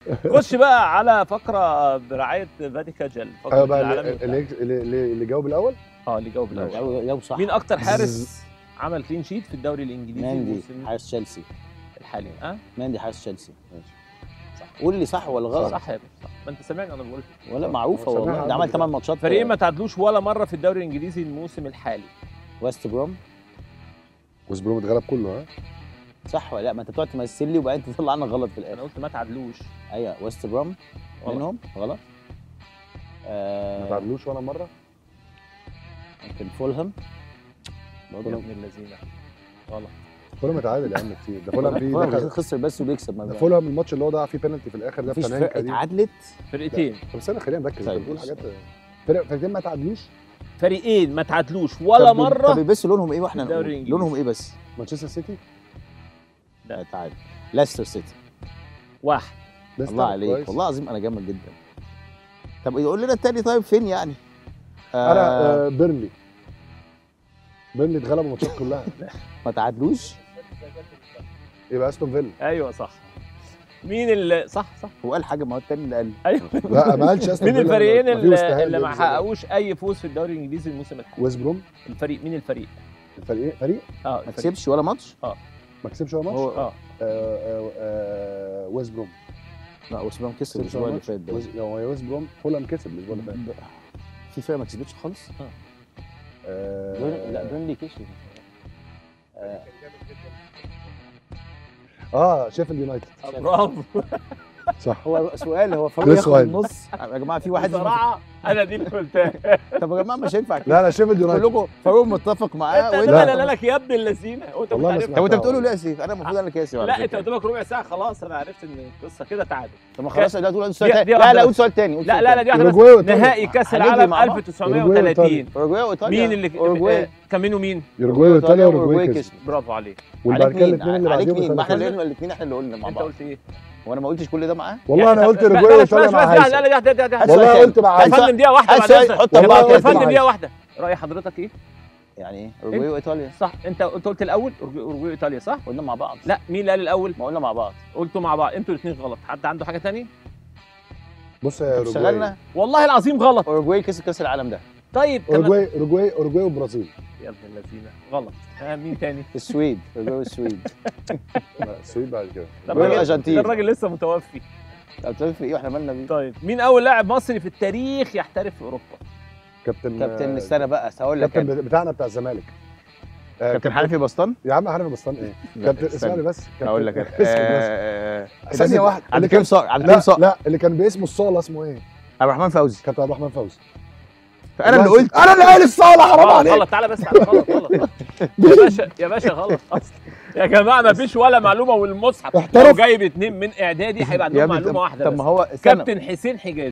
خش بقى على فقره برعايه فاتيكا جل فقره ايوه بقى العالمي اللي, اللي, اللي, اللي اللي جاوب الاول اه اللي جاوب الاول لو لو صح مين اكتر حارس عمل كلين شيت في الدوري الانجليزي ماندي الموسم حارس تشيلسي الحالي اه ماندي حارس تشيلسي ماشي. صح قول لي صح ولا غلط صح يا باشا صح ما انت سامعني انا بقول ولا معروفه سامعها والله قبل ده عمل كده. 8 ماتشات فريقين ما تعادلوش ولا مره في الدوري الانجليزي الموسم الحالي ويست بروم ويست بروم اتغلب كله ها صح ولا لا ما انت بتقعد تمثل لي وبعدين تطلع عنك غلط في انا الاخر قلت ما تعادلوش ايوه ويست بروم غلط. منهم غلط ما آه تعادلوش ولا مره ممكن فولهام يا ابن اللذينه غلط فولهام اتعادل يا عم كتير ده فولهام فيه فولهام دخل خسر بس وبيكسب ما ده فولهام الماتش اللي هو ضيع فيه بينالتي في الاخر ده مفيش بتاع فرقه نانكا دي اتعادلت فرقتين طب استنى خلينا نركز انت طيب. بتقول حاجات فرق فرقتين ما تعادلوش فريقين ما تعادلوش ولا طب- مره طب بس لونهم ايه واحنا الدوري نقول؟ الإنجليزي. لونهم ايه بس؟ مانشستر سيتي لا تعادل ليستر سيتي واحد ليستر الله عليك كويس. والله العظيم انا جامد جدا طب قول لنا التاني طيب فين يعني؟ انا آه آه بيرنلي بيرنلي اتغلبوا الماتشات كلها ما تعادلوش يبقى استون فيلا ايوه صح مين اللي صح صح هو قال حاجه ما هو التاني اللي قال ايوه لا ما قالش استون مين فيلا الفريقين ما فيه اللي, استهان اللي ما بالنسبة لي. حققوش اي فوز في الدوري الانجليزي الموسم الحالي ويست بروم الفريق مين الفريق الفريق فريق اه ما الفريق. كسبش ولا ماتش؟ ما كسبش ولا ماتش هو اه آه، آه، آه، ويست بروم لا وسبام كسب كسبش الاسبوع ولا اللي ماتش فات ده ويست- هو ويست بروم فولهام كسب الاسبوع اللي فات في فرقه ما كسبتش خالص؟ آه، بيرن- لا بيرنلي كسب آه، اه شيفيلد يونايتد برافو صح هو سؤال هو فاروق كريس ياخد وايلد. النص يا جماعه في واحد بصراحه انا دي اللي قلتها طب يا جماعه مش هينفع كده لا لا شيفيلد يونايتد كلكم فاروق متفق معاه انت وانت- انا لا لك يا ابن اللذينه وانت والله ما كنت عارف سمعت. طب انت بتقوله ليه يا سيف؟ انا المفروض انا كاسب على لا انت فكرة. قدامك ربع ساعه خلاص انا عرفت ان القصه كده تعادل طب ما خلاص لا تقول سؤال دي- تاني دي لا واحدة لا بس. قول سؤال تاني قول لا سؤال لا لا تاني. دي واحده أوروجواي بس وإيطاليا. نهائي كاس هنجري العالم مع بعض. أوروجواي 1930 اوروجواي وايطاليا مين اللي اوروجواي آه، كان مين ومين يوروجواي وايطاليا واوروجواي كسب برافو عليك وبعد عليك كده مين؟ الاثنين اللي عليك بعديهم مين؟ ما احنا الثلاثة. اللي الاثنين احنا اللي قلنا مع انت بعض قلت ايه هو انا ما قلتش كل ده معاه والله انا يعني قلت طب- اوروجواي بلاش- وايطاليا بلاش- مع بلاش- لا هيثم لا لا لا لا هات والله سؤال قلت مع هات هيثم سؤال. فندم دقيقه واحده هات بعد سؤال اذنك حط والله اربعه قلت كده فندم مع دقيقه هيثم. واحده راي حضرتك ايه يعني ايه اوروجواي وايطاليا صح انت انت قلت الاول أورجو- اورجواي ايطاليا صح قلنا مع بعض لا مين اللي قال الاول ما قلنا مع بعض قلتوا مع بعض انتوا الاثنين غلط حد عنده حاجه تاني بص يا اوروجواي اشتغلنا والله العظيم غلط اوروجواي كسب كاس العالم ده طيب كمان اوروجواي اوروجواي اوروجواي والبرازيل يا ابن اللذينه غلط آه مين تاني السويد اوروجواي والسويد لا، السويد بعد كده ده وين الراجل- الأرجنتين؟ ده الراجل لسه متوفي طب بتعرف ايه واحنا مالنا بيه طيب مين اول لاعب مصري في التاريخ يحترف في اوروبا كابتن كابتن استنى بقى هقول لك كابتن أنا. بتاعنا بتاع الزمالك آه، كابتن حنفي بسطان يا عم عارف بسطان ايه لا، كابتن استنى. اسمعني بس كابتن- هقول لك أنا. اسمه بس. آه، آه، ثانية واحدة. عبد اللي الكريم كان- صقر عبد لا الكريم صقر لا اللي كان باسمه الصالة اسمه ايه؟ عبد الرحمن فوزي كابتن عبد الرحمن فوزي انا اللي قلت انا اللي قايل الصالة حرام غلط عليك غلط تعالى بس تعالى غلط غلط يا باشا يا باشا غلط اصلا يا جماعه ما فيش ولا معلومه والمصحف احترف. لو جايب اتنين من اعدادي هيبقى يا عندهم ابني معلومه طب- واحده طب بس ما هو استنى كابتن حسين حجازي